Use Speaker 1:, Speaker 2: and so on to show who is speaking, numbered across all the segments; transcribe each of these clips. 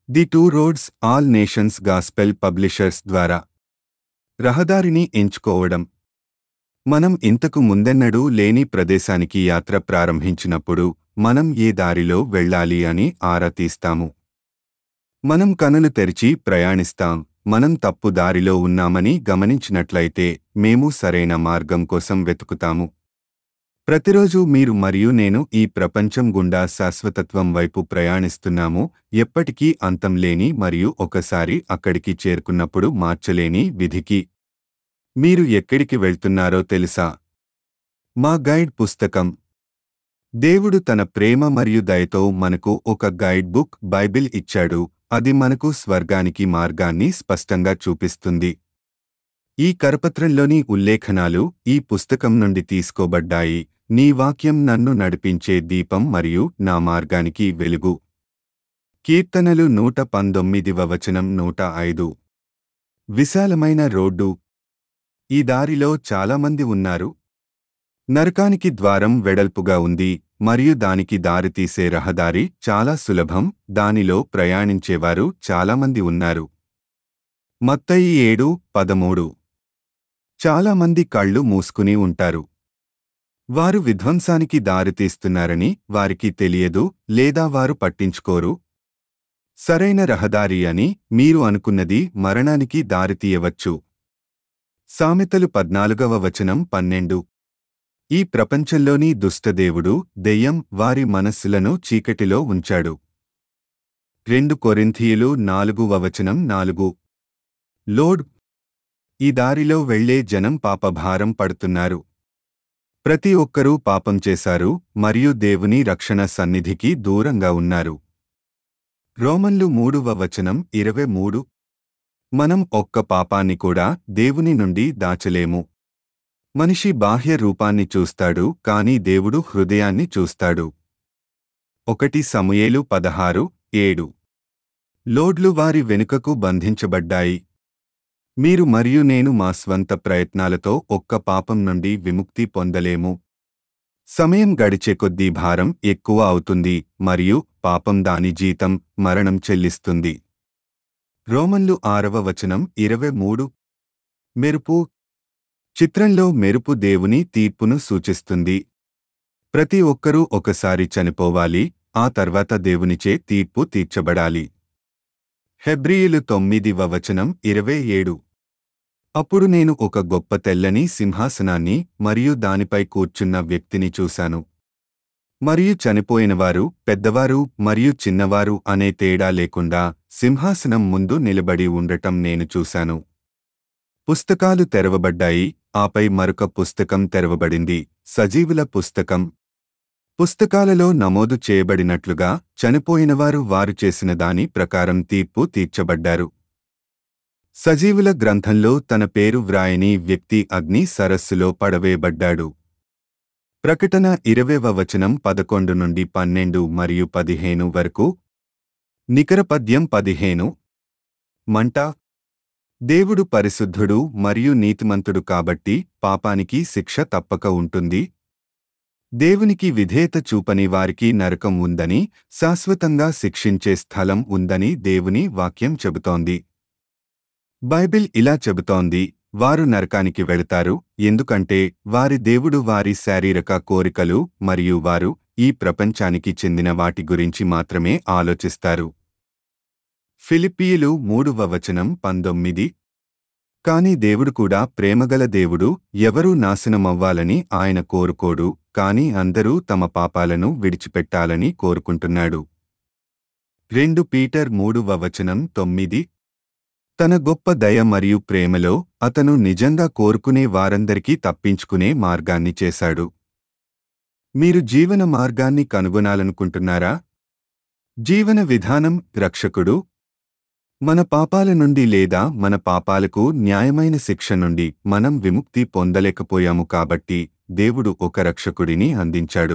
Speaker 1: the two roads all nations gospel publishers ద్వారా రహదారిని ఎంచుకోవడం మనం ఇంతకు ముందెన్నడూ లేని ప్రదేశానికి యాత్ర ప్రారంభించినప్పుడు మనం ఏ దారిలో వెళ్ళాలి అని ఆరా తీస్తాము మనం కనులు తెరిచి ప్రయాణిస్తాం మనం తప్పు దారిలో ఉన్నామని గమనించినట్లయితే మేము సరైన మార్గం కోసం వెతుకుతాము ప్రతిరోజు మీరు మరియు నేను ఈ ప్రపంచం గుండా శాశ్వతత్వం వైపు ప్రయాణిస్తున్నాము ఎప్పటికీ అంతం లేని మరియు ఒకసారి అక్కడికి చేరుకున్నప్పుడు మార్చలేని విధికి మీరు ఎక్కడికి వెళ్తున్నారో తెలుసా మా గైడ్ పుస్తకం దేవుడు తన ప్రేమ మరియు దయతో మనకు ఒక గైడ్ బుక్ బైబిల్ ఇచ్చాడు అది మనకు స్వర్గానికి మార్గాన్ని స్పష్టంగా చూపిస్తుంది ఈ కరపత్రంలోని ఉల్లేఖనాలు ఈ పుస్తకం నుండి తీసుకోబడ్డాయి నీ వాక్యం నన్ను నడిపించే దీపం మరియు నా మార్గానికి వెలుగు కీర్తనలు నూట పంతొమ్మిదివ వచనం నూట ఐదు విశాలమైన రోడ్డు ఈ దారిలో చాలామంది ఉన్నారు నరకానికి ద్వారం వెడల్పుగా ఉంది మరియు దానికి దారితీసే రహదారి చాలా సులభం దానిలో ప్రయాణించేవారు చాలామంది ఉన్నారు మత్తయి ఏడు పదమూడు చాలామంది కళ్ళు మూసుకుని ఉంటారు వారు విధ్వంసానికి దారితీస్తున్నారని వారికి తెలియదు లేదా వారు పట్టించుకోరు సరైన రహదారి అని మీరు అనుకున్నది మరణానికి దారితీయవచ్చు సామెతలు పద్నాలుగవ వచనం పన్నెండు ఈ ప్రపంచంలోని దుష్టదేవుడు దెయ్యం వారి మనస్సులను చీకటిలో ఉంచాడు రెండు కొరింథీయులు నాలుగు వచనం నాలుగు లోడ్ ఈ దారిలో వెళ్లే జనం పాపభారం పడుతున్నారు ప్రతి ఒక్కరూ పాపం చేశారు మరియు దేవుని రక్షణ సన్నిధికి దూరంగా ఉన్నారు రోమన్లు మూడువ వచనం ఇరవై మూడు మనం ఒక్క పాపాన్ని కూడా దేవుని నుండి దాచలేము మనిషి బాహ్య రూపాన్ని చూస్తాడు కాని దేవుడు హృదయాన్ని చూస్తాడు ఒకటి సమయేలు పదహారు ఏడు లోడ్లు వారి వెనుకకు బంధించబడ్డాయి మీరు మరియు నేను మా స్వంత ప్రయత్నాలతో ఒక్క పాపం నుండి విముక్తి పొందలేము సమయం గడిచే కొద్దీ భారం ఎక్కువ అవుతుంది మరియు పాపం దాని జీతం మరణం చెల్లిస్తుంది రోమన్లు ఆరవ వచనం ఇరవై మూడు మెరుపు చిత్రంలో మెరుపు దేవుని తీర్పును సూచిస్తుంది ప్రతి ఒక్కరూ ఒకసారి చనిపోవాలి ఆ తర్వాత దేవునిచే తీర్పు తీర్చబడాలి హెబ్రియులు తొమ్మిదివ వచనం ఇరవై ఏడు అప్పుడు నేను ఒక గొప్ప తెల్లని సింహాసనాన్ని మరియు దానిపై కూర్చున్న వ్యక్తిని చూశాను మరియు చనిపోయినవారు పెద్దవారు మరియు చిన్నవారు అనే తేడా లేకుండా సింహాసనం ముందు నిలబడి ఉండటం నేను చూశాను పుస్తకాలు తెరవబడ్డాయి ఆపై మరొక పుస్తకం తెరవబడింది సజీవుల పుస్తకం పుస్తకాలలో నమోదు చేయబడినట్లుగా చనిపోయినవారు వారు చేసిన దాని ప్రకారం తీర్పు తీర్చబడ్డారు సజీవుల గ్రంథంలో తన పేరు వ్రాయని వ్యక్తి అగ్ని సరస్సులో పడవేయబడ్డాడు ప్రకటన ఇరవైవ వచనం పదకొండు నుండి పన్నెండు మరియు పదిహేను వరకు నికర పద్యం పదిహేను మంట దేవుడు పరిశుద్ధుడు మరియు నీతిమంతుడు కాబట్టి పాపానికి శిక్ష తప్పక ఉంటుంది దేవునికి విధేయత చూపని వారికి నరకం ఉందని శాశ్వతంగా శిక్షించే స్థలం ఉందని దేవుని వాక్యం చెబుతోంది బైబిల్ ఇలా చెబుతోంది వారు నరకానికి వెళతారు ఎందుకంటే వారి దేవుడు వారి శారీరక కోరికలు మరియు వారు ఈ ప్రపంచానికి చెందిన వాటి గురించి మాత్రమే ఆలోచిస్తారు ఫిలిప్పీయులు మూడవ వచనం పంతొమ్మిది కాని దేవుడు కూడా ప్రేమగల దేవుడు ఎవరూ నాశనమవ్వాలని ఆయన కోరుకోడు కాని అందరూ తమ పాపాలను విడిచిపెట్టాలని కోరుకుంటున్నాడు రెండు పీటర్ మూడవ వచనం తొమ్మిది తన గొప్ప దయ మరియు ప్రేమలో అతను నిజంగా కోరుకునే వారందరికీ తప్పించుకునే మార్గాన్ని చేశాడు మీరు జీవన మార్గాన్ని కనుగొనాలనుకుంటున్నారా జీవన విధానం రక్షకుడు మన పాపాల నుండి లేదా మన పాపాలకు న్యాయమైన శిక్ష నుండి మనం విముక్తి పొందలేకపోయాము కాబట్టి దేవుడు ఒక రక్షకుడిని అందించాడు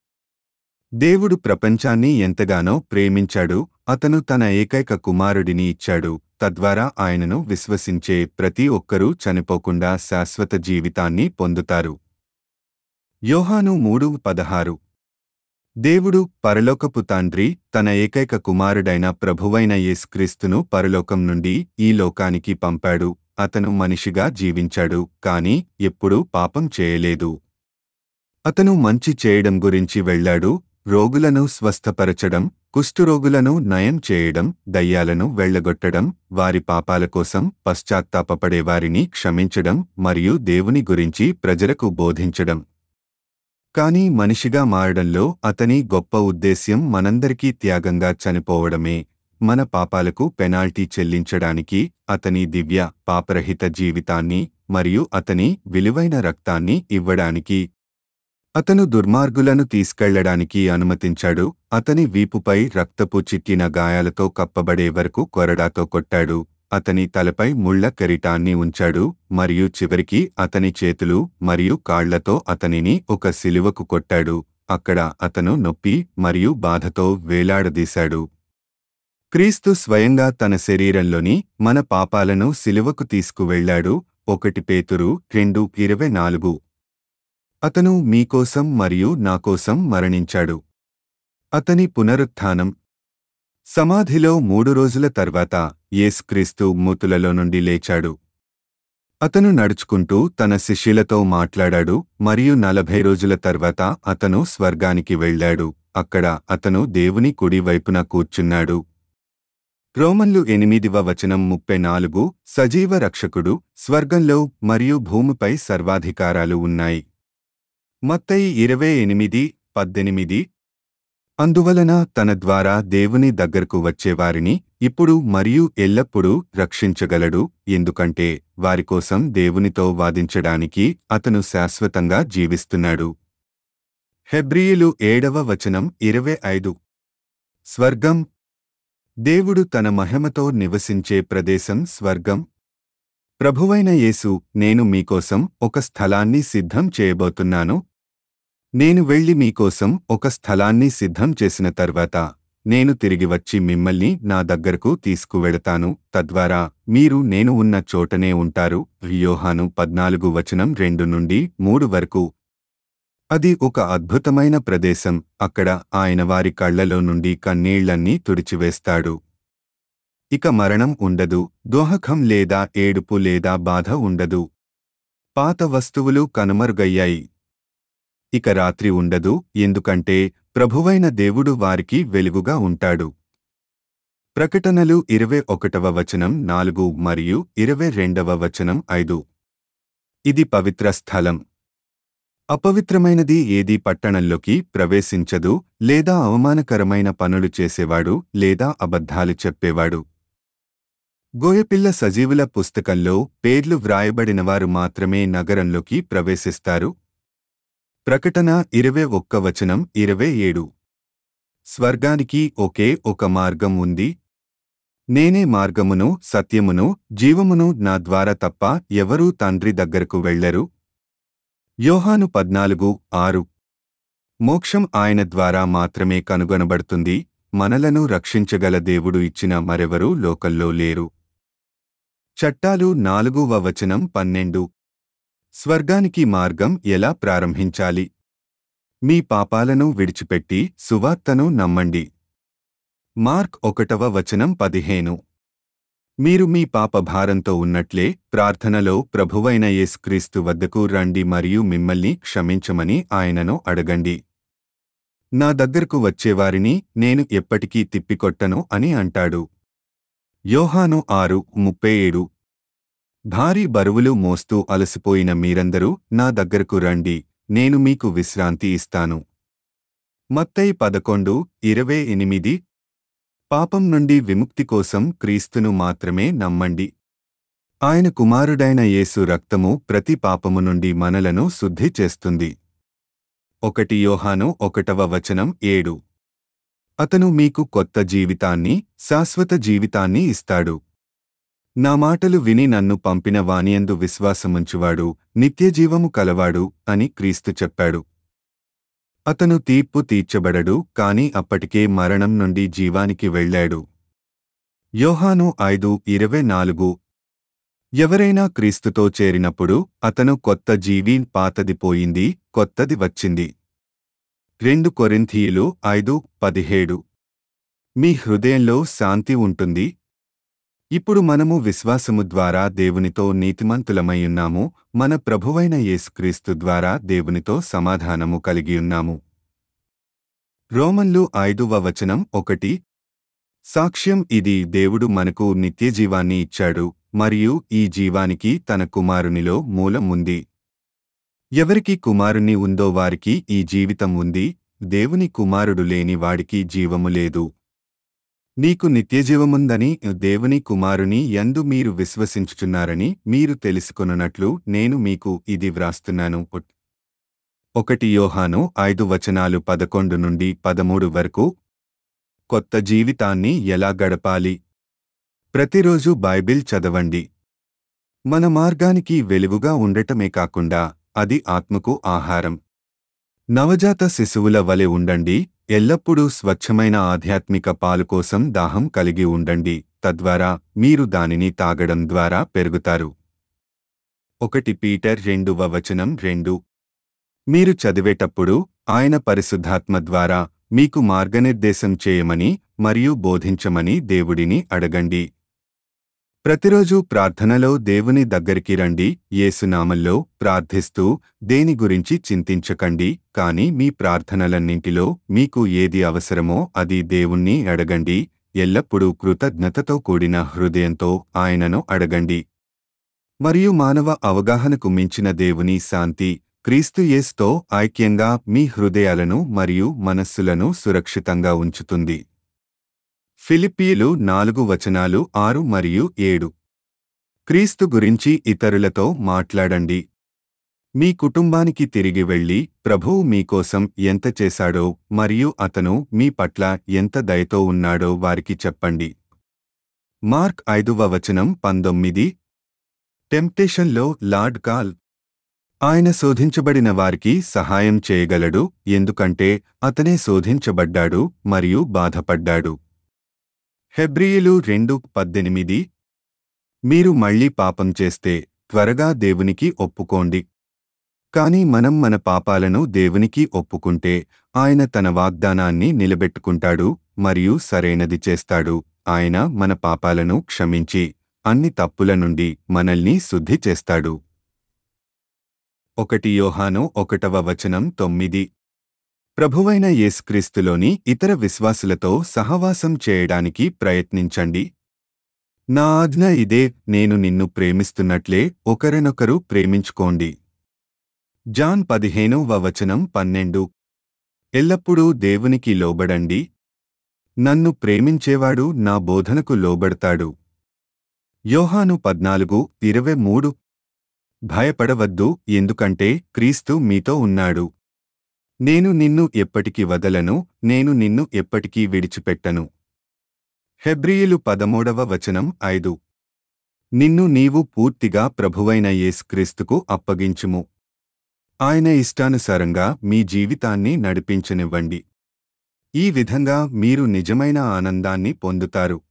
Speaker 1: దేవుడు ప్రపంచాన్ని ఎంతగానో ప్రేమించాడు అతను తన ఏకైక కుమారుడిని ఇచ్చాడు తద్వారా ఆయనను విశ్వసించే ప్రతి ఒక్కరూ చనిపోకుండా శాశ్వత జీవితాన్ని పొందుతారు యోహాను మూడు పదహారు దేవుడు పరలోకపు తండ్రి తన ఏకైక కుమారుడైన ప్రభువైన యేసుక్రీస్తును పరలోకం నుండి ఈ లోకానికి పంపాడు అతను మనిషిగా జీవించాడు కాని ఎప్పుడూ పాపం చేయలేదు అతను మంచి చేయడం గురించి వెళ్ళాడు రోగులను స్వస్థపరచడం కుష్ఠరోగులను నయం చేయడం దయ్యాలను వెళ్ళగొట్టడం వారి పాపాల కోసం పశ్చాత్తాపపడేవారిని క్షమించడం మరియు దేవుని గురించి ప్రజలకు బోధించడం కాని మనిషిగా మారడంలో అతని గొప్ప ఉద్దేశ్యం మనందరికీ త్యాగంగా చనిపోవడమే మన పాపాలకు పెనాల్టీ చెల్లించడానికి అతని దివ్య పాపరహిత జీవితాన్ని మరియు అతని విలువైన రక్తాన్ని ఇవ్వడానికి అతను దుర్మార్గులను తీసుకెళ్లడానికి అనుమతించాడు అతని వీపుపై రక్తపు చిక్కిన గాయాలతో కప్పబడే వరకు కొరడాతో కొట్టాడు అతని తలపై ముళ్ల కెరిటాన్ని ఉంచాడు మరియు చివరికి అతని చేతులు మరియు కాళ్లతో అతనిని ఒక సిలువకు కొట్టాడు అక్కడ అతను నొప్పి మరియు బాధతో వేలాడదీశాడు క్రీస్తు స్వయంగా తన శరీరంలోని మన పాపాలను సిలువకు తీసుకువెళ్ళాడు ఒకటి పేతురు రెండు ఇరవై నాలుగు అతను మీకోసం మరియు నాకోసం మరణించాడు అతని పునరుత్థానం సమాధిలో మూడు రోజుల తర్వాత యేసుక్రీస్తు మూతులలో నుండి లేచాడు అతను నడుచుకుంటూ తన శిష్యులతో మాట్లాడాడు మరియు నలభై రోజుల తర్వాత అతను స్వర్గానికి వెళ్ళాడు అక్కడ అతను దేవుని కుడి వైపున కూర్చున్నాడు రోమన్లు ఎనిమిదివ వచనం ముప్పై నాలుగు సజీవ రక్షకుడు స్వర్గంలో మరియు భూమిపై సర్వాధికారాలు ఉన్నాయి మత్తయి ఇరవై ఎనిమిది పద్దెనిమిది అందువలన తన ద్వారా దేవుని దగ్గరకు వచ్చేవారిని ఇప్పుడు మరియు ఎల్లప్పుడూ రక్షించగలడు ఎందుకంటే వారికోసం దేవునితో వాదించడానికి అతను శాశ్వతంగా జీవిస్తున్నాడు హెబ్రియులు ఏడవ వచనం ఇరవై ఐదు స్వర్గం దేవుడు తన మహిమతో నివసించే ప్రదేశం స్వర్గం ప్రభువైన యేసు నేను మీకోసం ఒక స్థలాన్ని సిద్ధం చేయబోతున్నాను నేను వెళ్లి మీకోసం ఒక స్థలాన్ని సిద్ధం చేసిన తర్వాత నేను తిరిగి వచ్చి మిమ్మల్ని నా దగ్గరకు తీసుకువెడతాను తద్వారా మీరు నేను ఉన్న చోటనే ఉంటారు యోహాను పద్నాలుగు వచనం రెండు నుండి మూడు వరకు అది ఒక అద్భుతమైన ప్రదేశం అక్కడ ఆయన వారి కళ్లలో నుండి కన్నీళ్లన్నీ తుడిచివేస్తాడు ఇక మరణం ఉండదు దోహకం లేదా ఏడుపు లేదా బాధ ఉండదు పాత వస్తువులు కనుమరుగయ్యాయి ఇక రాత్రి ఉండదు ఎందుకంటే ప్రభువైన దేవుడు వారికి వెలుగుగా ఉంటాడు ప్రకటనలు ఇరవై ఒకటవ వచనం నాలుగు మరియు ఇరవై రెండవ వచనం ఐదు ఇది పవిత్ర స్థలం అపవిత్రమైనది ఏదీ పట్టణంలోకి ప్రవేశించదు లేదా అవమానకరమైన పనులు చేసేవాడు లేదా అబద్ధాలు చెప్పేవాడు గోయపిల్ల సజీవుల పుస్తకంలో పేర్లు వ్రాయబడినవారు మాత్రమే నగరంలోకి ప్రవేశిస్తారు ప్రకటన ఇరవై ఒక్క వచనం ఇరవై ఏడు స్వర్గానికి ఒకే ఒక మార్గం ఉంది నేనే మార్గమును సత్యమును జీవమును నా ద్వారా తప్ప ఎవరూ తండ్రి దగ్గరకు వెళ్లరు యోహాను పద్నాలుగు ఆరు మోక్షం ఆయన ద్వారా మాత్రమే కనుగొనబడుతుంది మనలను రక్షించగల దేవుడు ఇచ్చిన మరెవరూ లోకల్లో లేరు చట్టాలు నాలుగువ వచనం పన్నెండు స్వర్గానికి మార్గం ఎలా ప్రారంభించాలి మీ పాపాలను విడిచిపెట్టి సువార్తను నమ్మండి మార్క్ ఒకటవ వచనం పదిహేను మీరు మీ పాప భారంతో ఉన్నట్లే ప్రార్థనలో ప్రభువైన యేసుక్రీస్తు వద్దకు రండి మరియు మిమ్మల్ని క్షమించమని ఆయనను అడగండి నా దగ్గరకు వచ్చేవారిని నేను ఎప్పటికీ తిప్పికొట్టను అని అంటాడు యోహాను ఆరు ముప్పై ఏడు భారీ బరువులు మోస్తూ అలసిపోయిన మీరందరూ నా దగ్గరకు రండి నేను మీకు విశ్రాంతి ఇస్తాను మత్తయి పదకొండు ఇరవై ఎనిమిది పాపం నుండి విముక్తి కోసం క్రీస్తును మాత్రమే నమ్మండి ఆయన కుమారుడైన యేసు రక్తము ప్రతి పాపము నుండి మనలను శుద్ధి చేస్తుంది ఒకటి యోహాను ఒకటవ వచనం ఏడు అతను మీకు కొత్త జీవితాన్ని శాశ్వత జీవితాన్ని ఇస్తాడు నా మాటలు విని నన్ను పంపిన వానియందు విశ్వాసముంచువాడు నిత్యజీవము కలవాడు అని క్రీస్తు చెప్పాడు అతను తీర్పు తీర్చబడడు కాని అప్పటికే మరణం నుండి జీవానికి వెళ్ళాడు యోహాను ఐదు ఇరవై నాలుగు ఎవరైనా క్రీస్తుతో చేరినప్పుడు అతను కొత్త జీవి పాతది పోయింది కొత్తది వచ్చింది రెండు కొరింథీయులు ఐదు పదిహేడు మీ హృదయంలో శాంతి ఉంటుంది ఇప్పుడు మనము విశ్వాసము ద్వారా దేవునితో నీతిమంతులమైయున్నాము మన ప్రభువైన యేసుక్రీస్తు ద్వారా దేవునితో సమాధానము కలిగియున్నాము రోమన్లు ఐదువ వచనం ఒకటి సాక్ష్యం ఇది దేవుడు మనకు నిత్యజీవాన్ని ఇచ్చాడు మరియు ఈ జీవానికి తన కుమారునిలో మూలం ఉంది ఎవరికి కుమారుని ఉందో వారికి ఈ జీవితం ఉంది దేవుని కుమారుడు లేని వాడికి జీవము లేదు నీకు నిత్యజీవముందని దేవుని కుమారుని యందు మీరు విశ్వసించుచున్నారని మీరు తెలుసుకొనున్నట్లు నేను మీకు ఇది వ్రాస్తున్నాను ఒకటి యోహాను ఐదు వచనాలు పదకొండు నుండి పదమూడు వరకు కొత్త జీవితాన్ని ఎలా గడపాలి ప్రతిరోజు బైబిల్ చదవండి మన మార్గానికి వెలుగుగా ఉండటమే కాకుండా అది ఆత్మకు ఆహారం నవజాత శిశువుల వలె ఉండండి ఎల్లప్పుడూ స్వచ్ఛమైన ఆధ్యాత్మిక పాలు కోసం దాహం కలిగి ఉండండి తద్వారా మీరు దానిని తాగడం ద్వారా పెరుగుతారు ఒకటి పీటర్ రెండవ వచనం రెండు మీరు చదివేటప్పుడు ఆయన పరిశుద్ధాత్మ ద్వారా మీకు మార్గనిర్దేశం చేయమని మరియు బోధించమని దేవుడిని అడగండి ప్రతిరోజు ప్రార్థనలో దేవుని దగ్గరికి రండి యేసునామల్లో ప్రార్థిస్తూ దేని గురించి చింతించకండి కాని మీ ప్రార్థనలన్నింటిలో మీకు ఏది అవసరమో అది దేవుణ్ణి అడగండి ఎల్లప్పుడూ కృతజ్ఞతతో కూడిన హృదయంతో ఆయనను అడగండి మరియు మానవ అవగాహనకు మించిన దేవుని శాంతి క్రీస్తు యేస్తో ఐక్యంగా మీ హృదయాలను మరియు మనస్సులను సురక్షితంగా ఉంచుతుంది ఫిలిప్పీలు నాలుగు వచనాలు ఆరు మరియు ఏడు క్రీస్తు గురించి ఇతరులతో మాట్లాడండి మీ కుటుంబానికి తిరిగి వెళ్ళి ప్రభువు మీకోసం ఎంత చేశాడో మరియు అతను మీ పట్ల ఎంత దయతో ఉన్నాడో వారికి చెప్పండి మార్క్ ఐదువ వచనం పంతొమ్మిది టెంప్టేషన్లో లార్డ్ కాల్ ఆయన శోధించబడిన వారికి సహాయం చేయగలడు ఎందుకంటే అతనే శోధించబడ్డాడు మరియు బాధపడ్డాడు హెబ్రియులు రెండు పద్దెనిమిది మీరు మళ్ళీ పాపం చేస్తే త్వరగా దేవునికి ఒప్పుకోండి కాని మనం మన పాపాలను దేవునికి ఒప్పుకుంటే ఆయన తన వాగ్దానాన్ని నిలబెట్టుకుంటాడు మరియు సరైనది చేస్తాడు ఆయన మన పాపాలను క్షమించి అన్ని తప్పుల నుండి మనల్ని శుద్ధి చేస్తాడు ఒకటి యోహాను ఒకటవ వచనం తొమ్మిది ప్రభువైన యేసుక్రీస్తులోని ఇతర విశ్వాసులతో సహవాసం చేయడానికి ప్రయత్నించండి నా ఆజ్ఞ ఇదే నేను నిన్ను ప్రేమిస్తున్నట్లే ఒకరినొకరు ప్రేమించుకోండి జాన్ పదిహేనవ వచనం పన్నెండు ఎల్లప్పుడూ దేవునికి లోబడండి నన్ను ప్రేమించేవాడు నా బోధనకు లోబడతాడు యోహాను పద్నాలుగు ఇరవై మూడు భయపడవద్దు ఎందుకంటే క్రీస్తు మీతో ఉన్నాడు నేను నిన్ను ఎప్పటికి వదలను నేను నిన్ను ఎప్పటికీ విడిచిపెట్టను హెబ్రియులు పదమూడవ వచనం ఐదు నిన్ను నీవు పూర్తిగా ప్రభువైన యేసుక్రీస్తుకు అప్పగించుము ఆయన ఇష్టానుసారంగా మీ జీవితాన్ని నడిపించనివ్వండి ఈ విధంగా మీరు నిజమైన ఆనందాన్ని పొందుతారు